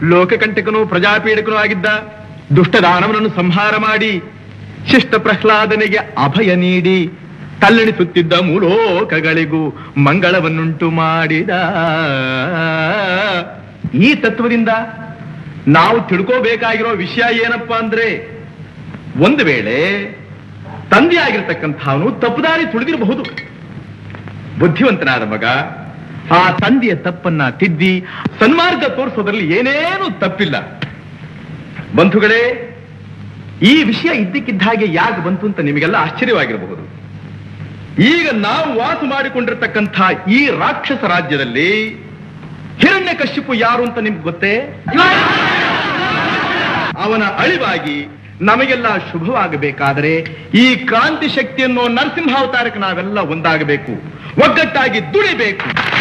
ಲೋಕಕಂಟಕನು ಪ್ರಜಾಪೀಡಕನೂ ಆಗಿದ್ದ ದುಷ್ಟ ದಾನವನನ್ನು ಸಂಹಾರ ಮಾಡಿ ಶಿಷ್ಟ ಪ್ರಹ್ಲಾದನಿಗೆ ಅಭಯ ನೀಡಿ ತಲ್ಲಣಿಸುತ್ತಿದ್ದ ಮೂಲೋಕಗಳಿಗೂ ಮಂಗಳವನ್ನುಂಟು ಮಾಡಿದ ಈ ತತ್ವದಿಂದ ನಾವು ತಿಳ್ಕೋಬೇಕಾಗಿರೋ ವಿಷಯ ಏನಪ್ಪಾ ಅಂದ್ರೆ ಒಂದು ವೇಳೆ ತಂದೆ ಆಗಿರ್ತಕ್ಕಂಥವನು ತಪ್ಪುದಾರಿ ತುಳಿದಿರಬಹುದು ಬುದ್ಧಿವಂತನಾದ ಮಗ ಆ ತಂದೆಯ ತಪ್ಪನ್ನ ತಿದ್ದಿ ಸನ್ಮಾರ್ಗ ತೋರಿಸೋದ್ರಲ್ಲಿ ಏನೇನು ತಪ್ಪಿಲ್ಲ ಬಂಧುಗಳೇ ಈ ವಿಷಯ ಇದ್ದಕ್ಕಿದ್ದ ಹಾಗೆ ಯಾಕೆ ಬಂತು ಅಂತ ನಿಮಗೆಲ್ಲ ಆಶ್ಚರ್ಯವಾಗಿರಬಹುದು ಈಗ ನಾವು ವಾಸ ಮಾಡಿಕೊಂಡಿರ್ತಕ್ಕಂಥ ಈ ರಾಕ್ಷಸ ರಾಜ್ಯದಲ್ಲಿ ಹಿರಣ್ಯ ಕಶ್ಯಪು ಯಾರು ಅಂತ ನಿಮ್ಗೆ ಗೊತ್ತೇ ಅವನ ಅಳಿವಾಗಿ ನಮಗೆಲ್ಲ ಶುಭವಾಗಬೇಕಾದರೆ ಈ ಕ್ರಾಂತಿ ಶಕ್ತಿಯನ್ನು ನರಸಿಂಹಾವತಾರಕ್ಕೆ ನಾವೆಲ್ಲ ಒಂದಾಗಬೇಕು ಒಗ್ಗಟ್ಟಾಗಿ ದುಡಿಬೇಕು